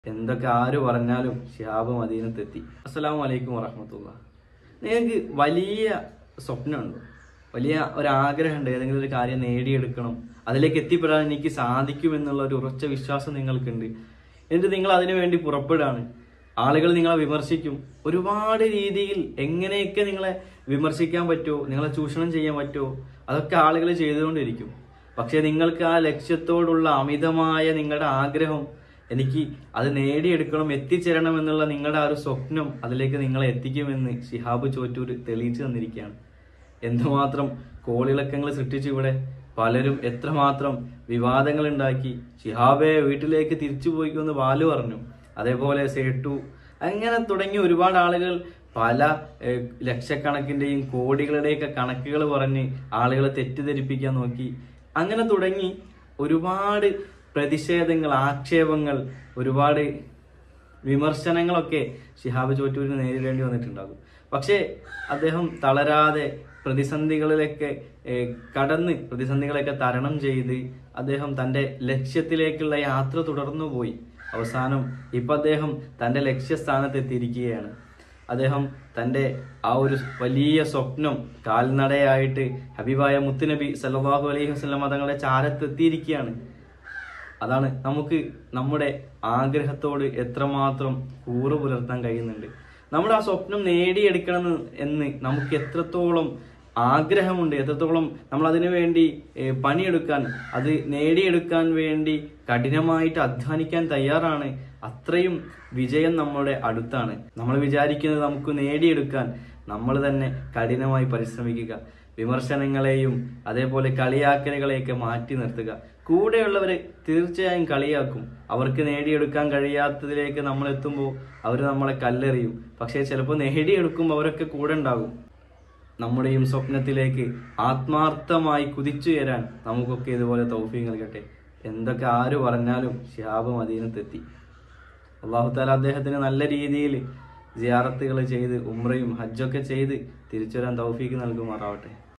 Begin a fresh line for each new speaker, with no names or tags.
എന്തൊക്കെ ആര് പറഞ്ഞാലും ഷിഹാബ് മദീനത്തെത്തി അസ്സലാമു അലൈക്കും വറഹമത്തുള്ള നിങ്ങൾക്ക് വലിയ സ്വപ്നമുണ്ടോ വലിയ ഒരാഗ്രഹമുണ്ട് ഏതെങ്കിലും ഒരു കാര്യം നേടിയെടുക്കണം അതിലേക്ക് എത്തിപ്പെടാൻ എനിക്ക് സാധിക്കുമെന്നുള്ള ഒരു ഉറച്ച വിശ്വാസം നിങ്ങൾക്കുണ്ട് എന്നിട്ട് നിങ്ങൾ അതിനു വേണ്ടി പുറപ്പെടാണ് ആളുകൾ നിങ്ങളെ വിമർശിക്കും ഒരുപാട് രീതിയിൽ എങ്ങനെയൊക്കെ നിങ്ങളെ വിമർശിക്കാൻ പറ്റുമോ നിങ്ങളെ ചൂഷണം ചെയ്യാൻ പറ്റുമോ അതൊക്കെ ആളുകൾ ചെയ്തുകൊണ്ടിരിക്കും പക്ഷെ നിങ്ങൾക്ക് ആ ലക്ഷ്യത്തോടുള്ള അമിതമായ നിങ്ങളുടെ ആഗ്രഹം എനിക്ക് അത് നേടിയെടുക്കണം എത്തിച്ചേരണം എന്നുള്ള നിങ്ങളുടെ ആ ഒരു സ്വപ്നം അതിലേക്ക് നിങ്ങളെ എത്തിക്കുമെന്ന് ഷിഹാബ് ചോറ്റൂർ തെളിയിച്ചു തന്നിരിക്കുകയാണ് എന്തുമാത്രം കോളിളക്കങ്ങൾ സൃഷ്ടിച്ചു ഇവിടെ പലരും എത്രമാത്രം വിവാദങ്ങൾ ഉണ്ടാക്കി ഷിഹാബെ വീട്ടിലേക്ക് തിരിച്ചു പോയിക്കുമെന്ന് ബാലു പറഞ്ഞു അതേപോലെ സേട്ടു അങ്ങനെ തുടങ്ങി ഒരുപാട് ആളുകൾ പല ഏഹ്, ലക്ഷക്കണക്കിന്റെയും കോടികളുടെയൊക്കെ കണക്കുകൾ പറഞ്ഞ് ആളുകളെ തെറ്റിദ്ധരിപ്പിക്കാൻ നോക്കി അങ്ങനെ തുടങ്ങി ഒരുപാട് പ്രതിഷേധങ്ങൾ ആക്ഷേപങ്ങൾ ഒരുപാട് വിമർശനങ്ങളൊക്കെ ഷിഹാബ് ചോറ്റൂരിന് നേരിടേണ്ടി വന്നിട്ടുണ്ടാകും പക്ഷേ അദ്ദേഹം തളരാതെ പ്രതിസന്ധികളിലൊക്കെ ഏഹ്, കടന്ന് പ്രതിസന്ധികളൊക്കെ തരണം ചെയ്ത് അദ്ദേഹം തൻ്റെ ലക്ഷ്യത്തിലേക്കുള്ള യാത്ര തുടർന്നു പോയി അവസാനം ഇപ്പം അദ്ദേഹം തൻ്റെ ലക്ഷ്യസ്ഥാനത്ത് എത്തിയിരിക്കുകയാണ് അദ്ദേഹം തൻ്റെ ആ ഒരു വലിയ സ്വപ്നം കാൽനടയായിട്ട് ഹബീബായ മുത്തുനബി സല്ലല്ലാഹു അലൈഹി വസല്ലം തങ്ങളുടെ ചാരത്തെത്തിയിരിക്കുകയാണ് അതാണ് നമുക്ക് നമ്മുടെ ആഗ്രഹത്തോട് എത്രമാത്രം കൂറ് പുലർത്താൻ കഴിയുന്നുണ്ട് നമ്മുടെ ആ സ്വപ്നം നേടിയെടുക്കണം എന്ന് നമുക്ക് എത്രത്തോളം ആഗ്രഹമുണ്ട് എത്രത്തോളം നമ്മൾ അതിനു വേണ്ടി ഏഹ്, പണിയെടുക്കാൻ അത് നേടിയെടുക്കാൻ വേണ്ടി കഠിനമായിട്ട് അധ്വാനിക്കാൻ തയ്യാറാണ് അത്രയും വിജയം നമ്മുടെ അടുത്താണ് നമ്മൾ വിചാരിക്കുന്നത് നമുക്ക് നേടിയെടുക്കാൻ നമ്മൾ തന്നെ കഠിനമായി പരിശ്രമിക്കുക വിമർശനങ്ങളെയും അതേപോലെ കളിയാക്കലുകളെയൊക്കെ മാറ്റി നിർത്തുക കൂടെയുള്ളവരെ തീർച്ചയായും കളിയാക്കും അവർക്ക് നേടിയെടുക്കാൻ കഴിയാത്തതിലേക്ക് നമ്മൾ എത്തുമ്പോൾ അവർ നമ്മളെ കല്ലെറിയും പക്ഷേ ചിലപ്പോൾ നേടിയെടുക്കുമ്പോൾ അവരൊക്കെ കൂടെ ഉണ്ടാകും നമ്മുടെയും സ്വപ്നത്തിലേക്ക് ആത്മാർത്ഥമായി കുതിച്ചുയരാൻ നമുക്കൊക്കെ ഇതുപോലെ തൗഫീ നൽകട്ടെ എന്തൊക്കെ ആര് പറഞ്ഞാലും ഷിഹാബ് മദീനത്തെത്തി അള്ളാഹു താല അദ്ദേഹത്തിന് നല്ല രീതിയിൽ സിയാറത്തുകൾ ചെയ്ത് ഉംറയും ഹജ്ജൊക്കെ ചെയ്ത് തിരിച്ചുവരാൻ തൗഫീക്ക് നൽകുമാറാവട്ടെ